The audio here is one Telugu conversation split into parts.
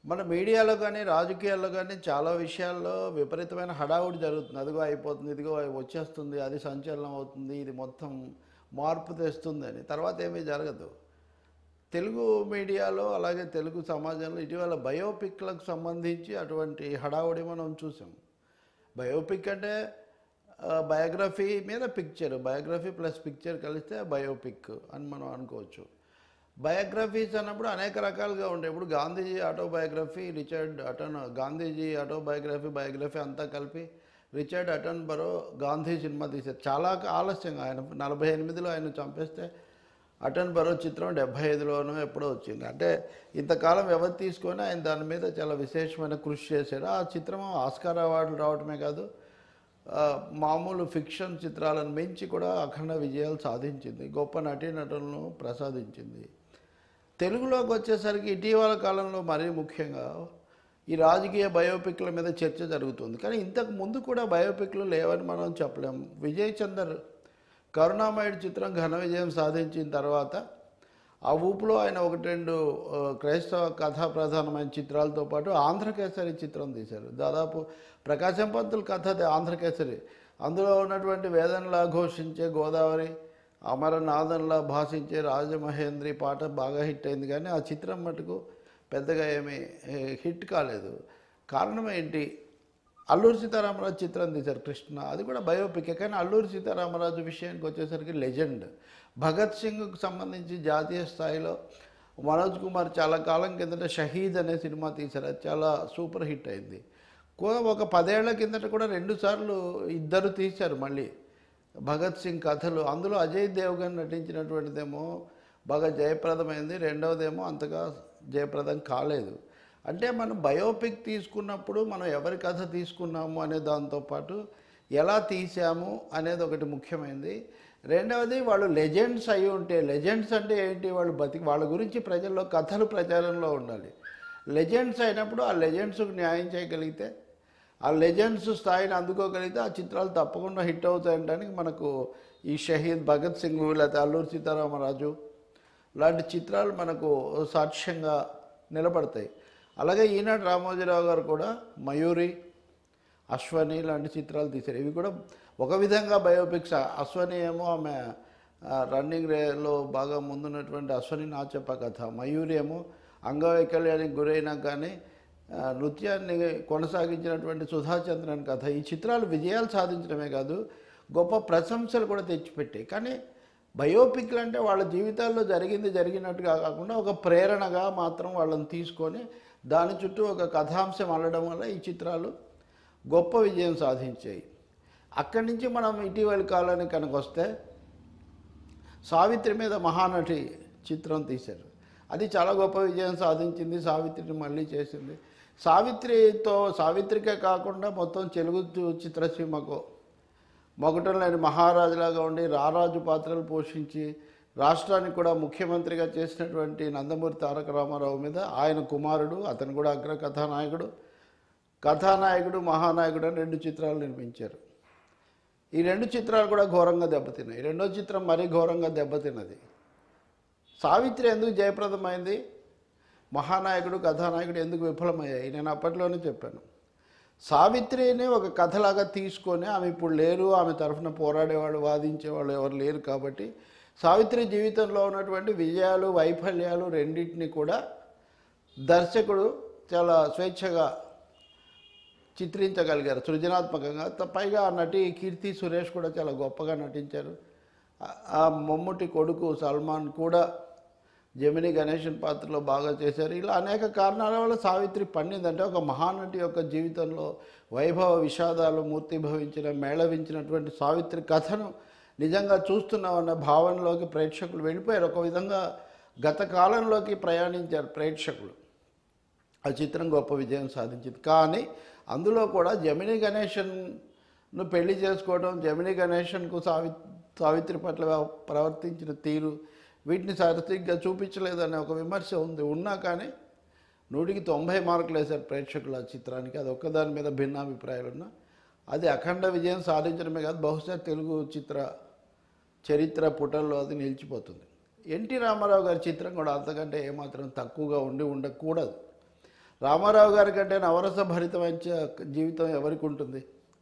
మన మీడియాలో కానీ రాజకీయాల్లో కానీ చాలా విషయాల్లో విపరీతమైన హడావుడి జరుగుతుంది అదిగో అయిపోతుంది ఇదిగో వచ్చేస్తుంది అది సంచలనం అవుతుంది ఇది మొత్తం మార్పు తెస్తుంది అని తర్వాత ఏమీ జరగదు తెలుగు మీడియాలో అలాగే తెలుగు సమాజంలో ఇటీవల బయోపిక్లకు సంబంధించి అటువంటి హడావుడి మనం చూసాం బయోపిక్ అంటే ఆ, బయోగ్రఫీ మీద పిక్చర్ బయోగ్రఫీ ప్లస్ పిక్చర్ కలిస్తే బయోపిక్ అని మనం అనుకోవచ్చు బయోగ్రఫీస్ అన్నప్పుడు అనేక రకాలుగా ఉంటాయి ఇప్పుడు Gandhiji autobiography Richard Attenborough Gandhiji autobiography biography అంతా కలిపి Richard Attenborough Gandhi cinema తీశారు చాలా ఆలస్యంగా ఆయన నలభై ఎనిమిదిలో ఆయన చంపేస్తే అటన్ బరో చిత్రం డెబ్బై ఐదులోనూ ఎప్పుడో వచ్చింది అంటే ఇంతకాలం వ్యవధి తీసుకొని ఆయన దాని మీద చాలా విశేషమైన కృషి చేశాడు ఆ చిత్రం ఆస్కార్ అవార్డులు రావడమే కాదు ఆ, మామూలు ఫిక్షన్ చిత్రాలను మించి కూడా అఖండ విజయాలు సాధించింది గొప్ప నటీనటులను ప్రసాదించింది తెలుగులోకి వచ్చేసరికి ఇటీవల కాలంలో మరీ ముఖ్యంగా ఈ రాజకీయ బయోపిక్ల మీద చర్చ జరుగుతుంది కానీ ఇంతకు ముందు కూడా బయోపిక్లు లేవని మనం చెప్పలేం విజయ్ చందర్ కరుణామయుడు చిత్రం ఘన విజయం సాధించిన తర్వాత ఆ ఊపులో ఆయన ఒకటి రెండు ఆ, క్రైస్తవ కథా ప్రధానమైన చిత్రాలతో పాటు ఆంధ్రకేసరి చిత్రం తీశారు దాదాపు ప్రకాశం పంతుల కథ అది ఆంధ్రకేసరి అందులో ఉన్నటువంటి వేదనలా ఘోషించే గోదావరి అమరనాథంలా భాషించే రాజమహేంద్రి పాట బాగా హిట్ అయింది కానీ ఆ చిత్రం మటుకు పెద్దగా ఏమీ ఏ, హిట్ కాలేదు కారణం ఏంటి అల్లూరి సీతారామరాజు చిత్రం తీశారు కృష్ణ అది కూడా బయోపిక్ కానీ అల్లూరి సీతారామరాజు విషయానికి వచ్చేసరికి లెజెండ్ భగత్ సింగ్కు సంబంధించి జాతీయ స్థాయిలో మనోజ్ కుమార్ చాలా కాలం కిందట షహీద్ అనే సినిమా తీశారు అది చాలా సూపర్ హిట్ అయింది కో- ఒక పదేళ్ల కిందట కూడా రెండుసార్లు ఇద్దరు తీశారు మళ్ళీ భగత్ సింగ్ కథలు అందులో అజయ్ దేవ్గన్ నటించినటువంటిదేమో బాగా జయప్రదమైంది రెండవదేమో అంతగా జయప్రదం కాలేదు అంటే మనం బయోపిక్ తీసుకున్నప్పుడు మనం ఎవరి కథ తీసుకున్నాము అనే దాంతోపాటు ఎలా తీసాము అనేది ఒకటి ముఖ్యమైనది రెండవది వాళ్ళు లెజెండ్స్ అయి ఉంటే లెజెండ్స్ అంటే ఏంటి వాళ్ళు బతికి వాళ్ళ గురించి ప్రజల్లో కథలు ప్రచారంలో ఉండాలి లెజెండ్స్ అయినప్పుడు ఆ లెజెండ్స్కు న్యాయం చేయగలిగితే ఆ లెజెండ్స్ స్థాయిని అందుకోగలిగితే ఆ చిత్రాలు తప్పకుండా హిట్ అవుతాయనడానికి మనకు ఈ షహీద్ భగత్ సింగ్ లేకపోతే అల్లూరి సీతారామరాజు లాంటి చిత్రాలు మనకు సాక్ష్యంగా నిలబడతాయి అలాగే ఈనాడు రామోజీరావు గారు కూడా మయూరి అశ్వని లాంటి చిత్రాలు తీశారు ఇవి కూడా ఒక విధంగా బయోపిక్స్ అశ్వని ఏమో ఆమె ఆ, రన్నింగ్ రేలో బాగా ముందున్నటువంటి అశ్వని నాచప్ప కథ మయూరి ఏమో అంగవైకల్యానికి గురైనా కానీ ఆ, నృత్యాన్ని కొనసాగించినటువంటి సుధాచంద్రన్ కథ ఈ చిత్రాలు విజయాలు సాధించడమే కాదు గొప్ప ప్రశంసలు కూడా తెచ్చిపెట్టాయి కానీ బయోపిక్లు అంటే వాళ్ళ జీవితాల్లో జరిగింది జరిగినట్టుగా కాకుండా ఒక ప్రేరణగా మాత్రం వాళ్ళని తీసుకొని దాని చుట్టూ ఒక కథాంశం అల్లడం వల్ల ఈ చిత్రాలు గొప్ప విజయం సాధించాయి అక్కడి నుంచి మనం ఇటీవలి కాలానికి కనుక వస్తే సావిత్రి మీద మహానటి చిత్రం తీశారు అది చాలా గొప్ప విజయం సాధించింది సావిత్రిని మళ్ళీ చేసింది సావిత్రితో సావిత్రికే కాకుండా మొత్తం తెలుగు చు- చిత్రసీమకు మొగటం లేని మహారాజులాగా ఉండి రారాజు పాత్రలు పోషించి రాష్ట్రానికి కూడా ముఖ్యమంత్రిగా చేసినటువంటి నందమూరి తారక రామారావు మీద ఆయన కుమారుడు అతను కూడా అగ్ర కథానాయకుడు కథానాయకుడు మహానాయకుడు అని రెండు చిత్రాలు నిర్మించారు ఈ రెండు చిత్రాలు కూడా ఘోరంగా దెబ్బతిన్నాయి రెండో చిత్రం మరీ ఘోరంగా దెబ్బతిన్నది సావిత్రి ఎందుకు జయప్రదమైంది మహానాయకుడు కథానాయకుడు ఎందుకు విఫలమయ్యాయి నేను అప్పట్లోనే చెప్పాను సావిత్రిని ఒక కథలాగా తీసుకొని ఆమె ఇప్పుడు లేరు ఆమె తరఫున పోరాడేవాళ్ళు వాదించేవాళ్ళు ఎవరు లేరు కాబట్టి సావిత్రి జీవితంలో ఉన్నటువంటి విజయాలు వైఫల్యాలు రెండింటిని కూడా దర్శకుడు చాలా స్వేచ్ఛగా చిత్రించగలిగారు సృజనాత్మకంగా త- పైగా ఆ నటి కీర్తి సురేష్ కూడా చాలా గొప్పగా నటించారు ఆ- ఆ మమ్ముటి కొడుకు సల్మాన్ కూడా జమిని గణేషన్ పాత్రలో బాగా చేశారు ఇలా అనేక కారణాల వల్ల సావిత్రి పండిందంటే ఒక మహానటి యొక్క జీవితంలో వైభవ విషాదాలు మూర్తిభవించిన మేళవించినటువంటి సావిత్రి కథను నిజంగా చూస్తున్నామన్న భావనలోకి ప్రేక్షకులు వెళ్ళిపోయారు ఒక విధంగా గత కాలంలోకి ప్రయాణించారు ప్రేక్షకులు ఆ చిత్రం గొప్ప విజయం సాధించింది కానీ అందులో కూడా జమిని గణేషన్ను పెళ్లి చేసుకోవడం జమిని గణేషన్కు సావి సావిత్రి పట్ల ప్రవర్తించిన తీరు వీటిని సరిగ్గా చూపించలేదనే ఒక విమర్శ ఉంది ఉన్నా కానీ నూటికి తొంభై మార్కులు వేశారు ప్రేక్షకులు ఆ చిత్రానికి అది ఒక్కదాని మీద భిన్నాభిప్రాయాలు ఉన్నా అది అఖండ విజయం సాధించడమే కాదు బహుశా తెలుగు చిత్ర చరిత్ర పుటల్లో అది నిలిచిపోతుంది ఎన్టీ రామారావు గారి చిత్రం కూడా అంతకంటే ఏమాత్రం తక్కువగా ఉండి ఉండకూడదు రామారావు గారి కంటే నవరస భరితమైన జీవితం ఎవరికి ఉంటుంది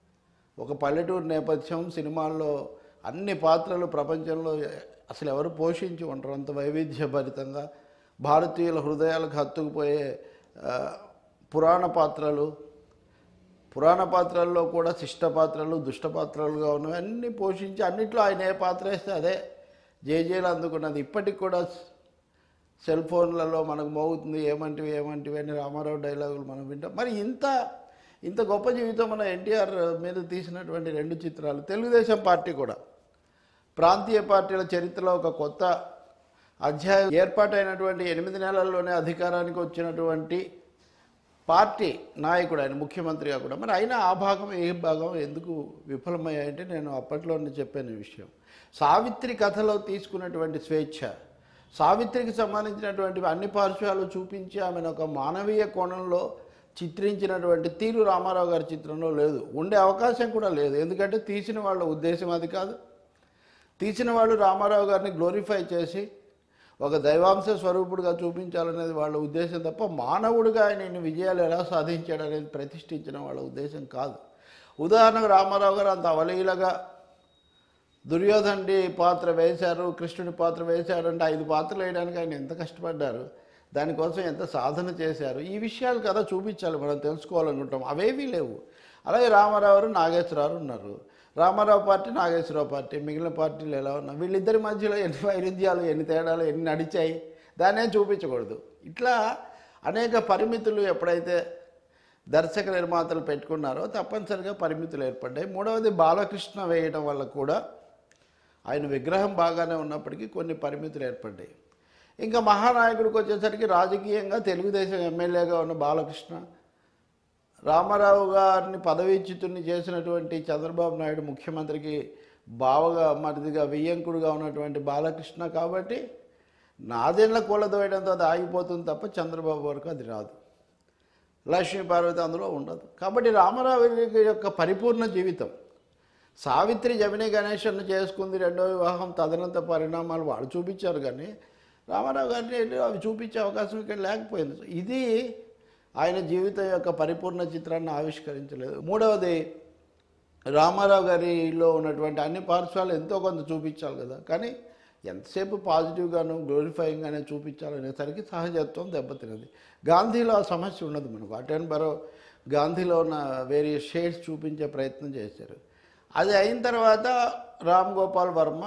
ఒక పల్లెటూరు నేపథ్యం సినిమాల్లో అన్ని పాత్రలు ప్రపంచంలో అసలు ఎవరు పోషించి ఉంటారు అంత వైవిధ్యభరితంగా భారతీయుల హృదయాలకు హత్తుకుపోయే ఆ, పురాణ పాత్రలు పురాణ పాత్రల్లో కూడా శిష్ట పాత్రలు దుష్ట పాత్రలుగా ఉన్నవి అన్నీ పోషించి అన్నిట్లో ఆయన ఏ పాత్ర వేస్తే అదే జేజేలు అందుకున్నది ఇప్పటికి కూడా సెల్ ఫోన్లలో మనకు మోగుతుంది ఏమంటివి ఏమంటివి అని రామారావు డైలాగులు మనం వింటాం మరి ఇంత ఇంత గొప్ప జీవితం మన ఎన్టీఆర్ మీద తీసినటువంటి రెండు చిత్రాలు తెలుగుదేశం పార్టీ కూడా ప్రాంతీయ పార్టీల చరిత్రలో ఒక కొత్త అధ్యాయం ఏర్పాటైనటువంటి ఎనిమిది నెలల్లోనే అధికారానికి వచ్చినటువంటి పార్టీ నాయకుడు ఆయన ముఖ్యమంత్రిగా కూడా మరి అయినా ఆ భాగం ఏ భాగం ఎందుకు విఫలమయ్యాయంటే నేను అప్పట్లోనే చెప్పాను ఈ విషయం సావిత్రి కథలో తీసుకున్నటువంటి స్వేచ్ఛ సావిత్రికి సంబంధించినటువంటి అన్ని పార్శ్వాలు చూపించి ఆమెను ఒక మానవీయ కోణంలో చిత్రించినటువంటి తీరు రామారావు గారి చిత్రంలో లేదు ఉండే అవకాశం కూడా లేదు ఎందుకంటే తీసిన వాళ్ళ ఉద్దేశం అది కాదు తీసిన వాళ్ళు రామారావు గారిని గ్లోరిఫై చేసి ఒక దైవాంశ స్వరూపుడుగా చూపించాలనేది వాళ్ళ ఉద్దేశం తప్ప మానవుడిగా ఆయన ఇన్ని విజయాలు ఎలా సాధించాడనేది ప్రతిష్ఠించిన వాళ్ళ ఉద్దేశం కాదు ఉదాహరణకు రామారావు గారు అంత అవలీలగా దుర్యోధనుడి పాత్ర వేశారు కృష్ణుడి పాత్ర వేశారు అంటే ఐదు పాత్రలు వేయడానికి ఆయన ఎంత కష్టపడ్డారు దానికోసం ఎంత సాధన చేశారు ఈ విషయాలు కదా చూపించాలి మనం తెలుసుకోవాలనుకుంటాం అవేవీ లేవు అలాగే రామారావు నాగేశ్వరరావు ఉన్నారు రామారావు పార్టీ నాగేశ్వరరావు పార్టీ మిగిలిన పార్టీలు ఎలా ఉన్నా వీళ్ళిద్దరి మధ్యలో ఎన్ని వైరుధ్యాలు ఎన్ని తేడాలు ఎన్ని నడిచాయి దాన్నే చూపించకూడదు ఇట్లా అనేక పరిమితులు ఎప్పుడైతే దర్శక నిర్మాతలు పెట్టుకున్నారో తప్పనిసరిగా పరిమితులు ఏర్పడ్డాయి మూడవది బాలకృష్ణ వేయడం వల్ల కూడా ఆయన విగ్రహం బాగానే ఉన్నప్పటికీ కొన్ని పరిమితులు ఏర్పడ్డాయి ఇంకా మహానాయకుడికి వచ్చేసరికి రాజకీయంగా తెలుగుదేశం ఎమ్మెల్యేగా ఉన్న బాలకృష్ణ రామారావు గారిని పదవీచ్యుతుని చేసినటువంటి చంద్రబాబు నాయుడు ముఖ్యమంత్రికి బావగా మరిదిగా వియ్యంకుడుగా ఉన్నటువంటి బాలకృష్ణ కాబట్టి నాదేళ్ల కూలదోయడంతో అది ఆగిపోతుంది తప్ప చంద్రబాబు వరకు అది రాదు లక్ష్మీ పార్వతి అందులో ఉండదు కాబట్టి రామారావు యొక్క పరిపూర్ణ జీవితం సావిత్రి జమిని గణేశన్ చేసుకుంది రెండో వివాహం తదనంత పరిణామాలు వాళ్ళు చూపించారు కానీ రామారావు గారిని వెళ్ళి అవి చూపించే అవకాశం ఇక్కడ లేకపోయింది ఇది ఆయన జీవితం యొక్క పరిపూర్ణ చిత్రాన్ని ఆవిష్కరించలేదు మూడవది రామారావు గారిలో ఉన్నటువంటి అన్ని పార్శ్వాలు ఎంతో కొంత చూపించాలి కదా కానీ ఎంతసేపు పాజిటివ్గాను గ్లోరిఫైయింగ్గానే చూపించాలనేసరికి సహజత్వం దెబ్బతినది గాంధీలో ఆ సమస్య ఉండదు మనకు అటెన్ బరో గాంధీలో ఉన్న వేరియస్ షేడ్స్ చూపించే ప్రయత్నం చేశారు అది అయిన తర్వాత రామ్ గోపాల్ వర్మ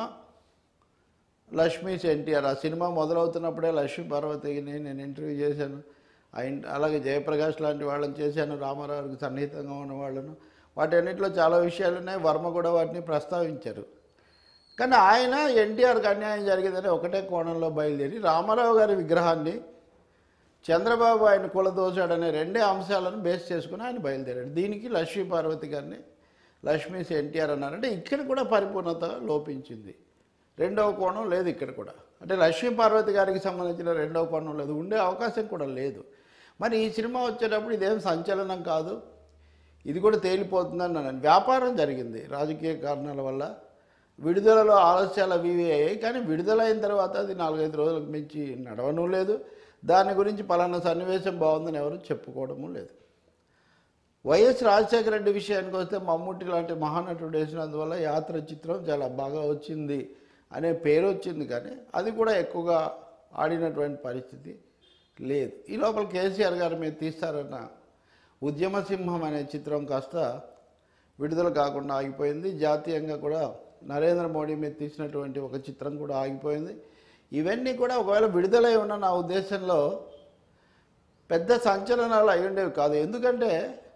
లక్ష్మీస్ ఎన్టీఆర్ ఆ సినిమా మొదలవుతున్నప్పుడే లక్ష్మీ పార్వతిని నేను ఇంటర్వ్యూ చేశాను ఆ ఇన్- అలాగే జయప్రకాష్ లాంటి వాళ్ళని చేశాను రామారావుకి సన్నిహితంగా ఉన్న వాళ్ళను వాటన్నిటిలో చాలా విషయాలు ఉన్నాయి వర్మ కూడా వాటిని ప్రస్తావించారు కానీ ఆయన ఎన్టీఆర్కి అన్యాయం జరిగిందని ఒకటే కోణంలో బయలుదేరి రామారావు గారి విగ్రహాన్ని చంద్రబాబు ఆయన కులదోశాడనే రెండే అంశాలను బేస్ చేసుకుని ఆయన బయలుదేరాడు దీనికి లక్ష్మీ పార్వతి గారిని లక్ష్మీస్ ఎన్టీఆర్ అన్నారంటే ఇక్కడ కూడా పరిపూర్ణత లోపించింది రెండవ కోణం లేదు ఇక్కడ కూడా అంటే లక్ష్మీ పార్వతి గారికి సంబంధించిన రెండవ కోణం లేదు ఉండే అవకాశం కూడా లేదు మరి ఈ సినిమా వచ్చేటప్పుడు ఇదేం సంచలనం కాదు ఇది కూడా తేలిపోతుందని నేను వ్యాపారం జరిగింది రాజకీయ కారణాల వల్ల విడుదలలో ఆలస్యాలు అవి ఇవి అయ్యాయి కానీ విడుదలైన తర్వాత అది నాలుగైదు రోజులకు మించి నడవను లేదు దాని గురించి పలానా సన్నివేశం బాగుందని ఎవరు చెప్పుకోవడము లేదు వైఎస్ రాజశేఖర రెడ్డి విషయానికి వస్తే మమ్ముట్టి లాంటి మహానటుడు వేసినందువల్ల యాత్ర చిత్రం చాలా బాగా వచ్చింది అనే పేరు వచ్చింది కానీ అది కూడా ఎక్కువగా ఆడినటువంటి పరిస్థితి లేదు ఈ లోపల కేసీఆర్ గారి మీద తీస్తారన్న ఉద్యమసింహం అనే చిత్రం కాస్త విడుదల కాకుండా ఆగిపోయింది జాతీయంగా కూడా నరేంద్ర మోడీ మీద తీసినటువంటి ఒక చిత్రం కూడా ఆగిపోయింది ఇవన్నీ కూడా ఒకవేళ విడుదలై ఉన్న నా ఉద్దేశంలో పెద్ద సంచలనాలు అయి ఉండేవి కాదు ఎందుకంటే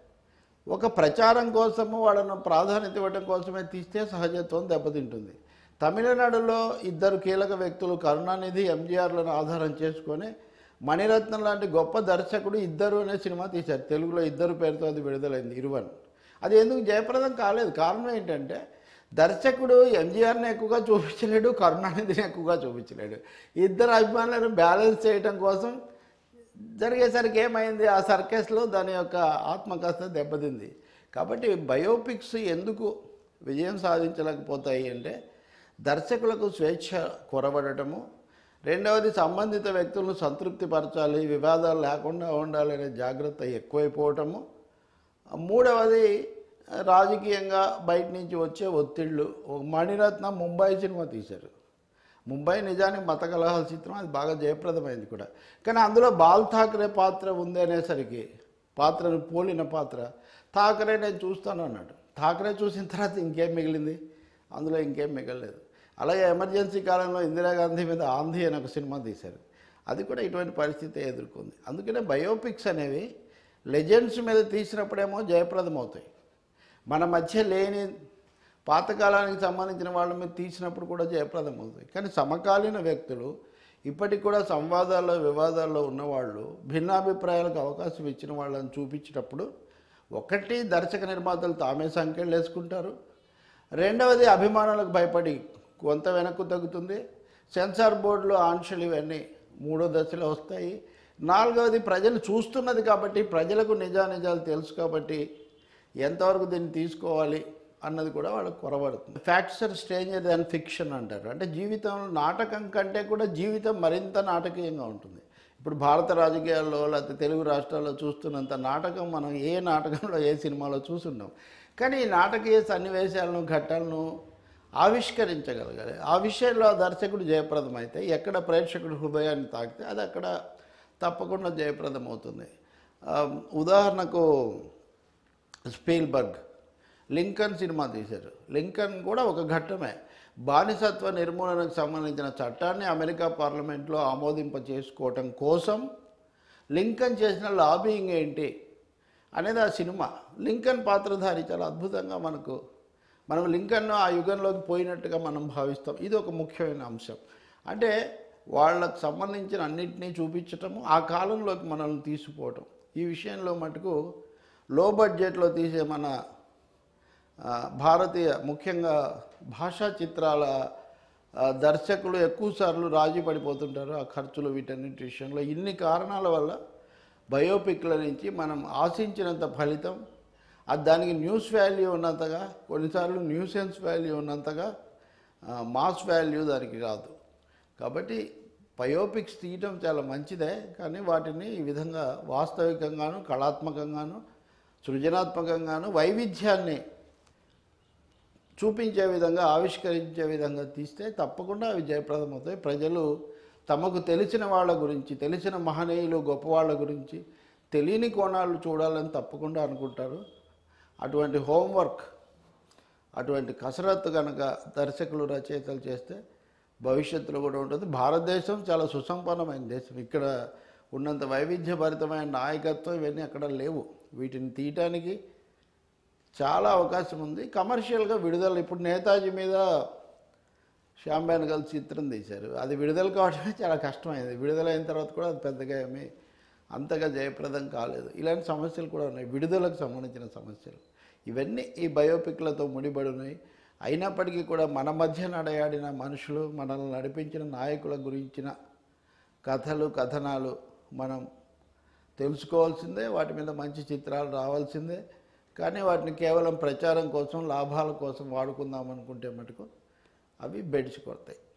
ఒక ప్రచారం కోసము వాళ్ళను ప్రాధాన్యత ఇవ్వడం కోసమే తీస్తే సహజత్వం దెబ్బతింటుంది తమిళనాడులో ఇద్దరు కీలక వ్యక్తులు కరుణానిధి ఎంజీఆర్లను ఆధారం చేసుకొని మణిరత్నం లాంటి గొప్ప దర్శకుడు ఇద్దరు అనే సినిమా తీశారు తెలుగులో ఇద్దరు పేరుతో అది విడుదలైంది ఇరువన్ అది ఎందుకు జయప్రదం కాలేదు కారణం ఏంటంటే దర్శకుడు ఎంజీఆర్ని ఎక్కువగా చూపించలేడు కరుణానిధిని ఎక్కువగా చూపించలేడు ఇద్దరు అభిమానులను బ్యాలెన్స్ చేయడం కోసం జరిగేసరికి ఏమైంది ఆ సర్కస్లో దాని యొక్క ఆత్మ కాస్త దెబ్బతింది కాబట్టి బయోపిక్స్ ఎందుకు విజయం సాధించలేకపోతాయి అంటే దర్శకులకు స్వేచ్ఛ కొరబడటము రెండవది సంబంధిత వ్యక్తులను సంతృప్తిపరచాలి వివాదాలు లేకుండా ఉండాలి అనే జాగ్రత్త ఎక్కువైపోవటము మూడవది రాజకీయంగా బయట నుంచి వచ్చే ఒత్తిళ్ళు ఒక మణిరత్న ముంబై సినిమా తీశారు ముంబై నిజానికి మత కలహాల చిత్రం అది బాగా జయప్రదమైంది కూడా కానీ అందులో బాల్ ఠాకరే పాత్ర ఉంది అనేసరికి పాత్రను పోలిన పాత్ర ఠాకరే నేను చూస్తాను అన్నాడు ఠాకరే చూసిన తర్వాత ఇంకేం మిగిలింది అందులో ఇంకేం మిగలలేదు అలాగే ఎమర్జెన్సీ కాలంలో ఇందిరాగాంధీ మీద ఆంధీ అని ఒక సినిమా తీశారు అది కూడా ఇటువంటి పరిస్థితి ఎదుర్కొంది అందుకనే బయోపిక్స్ అనేవి లెజెండ్స్ మీద తీసినప్పుడేమో జయప్రదం అవుతాయి మన మధ్య లేని పాతకాలానికి సంబంధించిన వాళ్ళ మీద తీసినప్పుడు కూడా జయప్రదం అవుతాయి కానీ సమకాలీన వ్యక్తులు ఇప్పటికి కూడా సంవాదాల్లో వివాదాల్లో ఉన్నవాళ్ళు భిన్నాభిప్రాయాలకు అవకాశం ఇచ్చిన వాళ్ళని చూపించేటప్పుడు ఒకటి దర్శక నిర్మాతలు తామే సంఖ్యలు వేసుకుంటారు రెండవది అభిమానులకు భయపడి కొంత వెనక్కు తగ్గుతుంది సెన్సార్ బోర్డులో ఆంక్షలు ఇవన్నీ మూడో దశలో వస్తాయి నాలుగవది ప్రజలు చూస్తున్నది కాబట్టి ప్రజలకు నిజానిజాలు తెలుసు కాబట్టి ఎంతవరకు దీన్ని తీసుకోవాలి అన్నది కూడా వాళ్ళకి కొరబడుతుంది facts are stranger than fiction అంటారు అంటే జీవితం నాటకం కంటే కూడా జీవితం మరింత నాటకీయంగా ఉంటుంది ఇప్పుడు భారత రాజకీయాల్లో లేకపోతే తెలుగు రాష్ట్రాల్లో చూస్తున్నంత నాటకం మనం ఏ నాటకంలో ఏ సినిమాలో చూసున్నాం కానీ ఈ నాటకీయ సన్నివేశాలను ఘట్టాలను ఆవిష్కరించగలగాలి ఆ విషయంలో ఆ దర్శకుడు జయప్రదమైతే ఎక్కడ ప్రేక్షకుడు హృదయాన్ని తాకితే అది అక్కడ తప్పకుండా జయప్రదం అవుతుంది ఆ, ఉదాహరణకు స్పీల్బర్గ్ లింకన్ సినిమా తీశారు లింకన్ కూడా ఒక ఘట్టమే బానిసత్వ నిర్మూలనకు సంబంధించిన చట్టాన్ని అమెరికా పార్లమెంట్లో ఆమోదింప చేసుకోవటం కోసం లింకన్ చేసిన లాబింగ్ ఏంటి అనేది ఆ సినిమా లింకన్ పాత్రధారి చాలా అద్భుతంగా మనకు మనం లింకన్ను ఆ యుగంలోకి పోయినట్టుగా మనం భావిస్తాం ఇది ఒక ముఖ్యమైన అంశం అంటే వాళ్ళకు సంబంధించిన అన్నింటినీ చూపించటము ఆ కాలంలోకి మనల్ని తీసుకుపోవటం ఈ విషయంలో మటుకు లో బడ్జెట్లో తీసే మన ఆ, భారతీయ ముఖ్యంగా భాషా చిత్రాల ఆ, దర్శకులు ఎక్కువసార్లు రాజీ పడిపోతుంటారు ఆ ఖర్చులు వీటన్నిటి విషయంలో ఇన్ని కారణాల వల్ల బయోపిక్ల నుంచి మనం ఆశించినంత ఫలితం అది దానికి న్యూస్ వాల్యూ ఉన్నంతగా కొన్నిసార్లు న్యూసెన్స్ వాల్యూ ఉన్నంతగా ఆ, మాస్ వాల్యూ దానికి రాదు కాబట్టి బయోపిక్స్ తీయటం చాలా మంచిదే కానీ వాటిని ఈ విధంగా వాస్తవికంగాను కళాత్మకంగాను సృజనాత్మకంగాను వైవిధ్యాన్ని చూపించే విధంగా ఆవిష్కరించే విధంగా తీస్తే తప్పకుండా అవి జయప్రదమవుతాయి ప్రజలు తమకు తెలిసిన వాళ్ళ గురించి తెలిసిన మహనీయులు గొప్పవాళ్ళ గురించి తెలియని కోణాలు చూడాలని తప్పకుండా అనుకుంటారు అటువంటి హోంవర్క్ అటువంటి కసరత్తు కనుక దర్శకులు రచయితలు చేస్తే భవిష్యత్తులో కూడా ఉంటుంది భారతదేశం చాలా సుసంపన్నమైన దేశం ఇక్కడ ఉన్నంత వైవిధ్యభరితమైన నాయకత్వం ఇవన్నీ అక్కడ లేవు వీటిని తీయటానికి చాలా అవకాశం ఉంది కమర్షియల్గా విడుదల ఇప్పుడు నేతాజీ మీద శ్యామ్ బెనగల్ చిత్రం తీశారు అది విడుదల కావడమే చాలా కష్టమైంది విడుదలైన తర్వాత కూడా అది పెద్దగా ఏమీ అంతగా జయప్రదం కాలేదు ఇలాంటి సమస్యలు కూడా ఉన్నాయి విడుదలకు సంబంధించిన సమస్యలు ఇవన్నీ ఈ బయోపిక్లతో ముడిపడి ఉన్నాయి అయినప్పటికీ కూడా మన మధ్య నడయాడిన మనుషులు మనల్ని నడిపించిన నాయకుల గురించిన కథలు కథనాలు మనం తెలుసుకోవాల్సిందే వాటి మీద మంచి చిత్రాలు రావాల్సిందే కానీ వాటిని కేవలం ప్రచారం కోసం లాభాల కోసం వాడుకుందాం అనుకుంటే మటుకు అవి బెడిచి కొడతాయి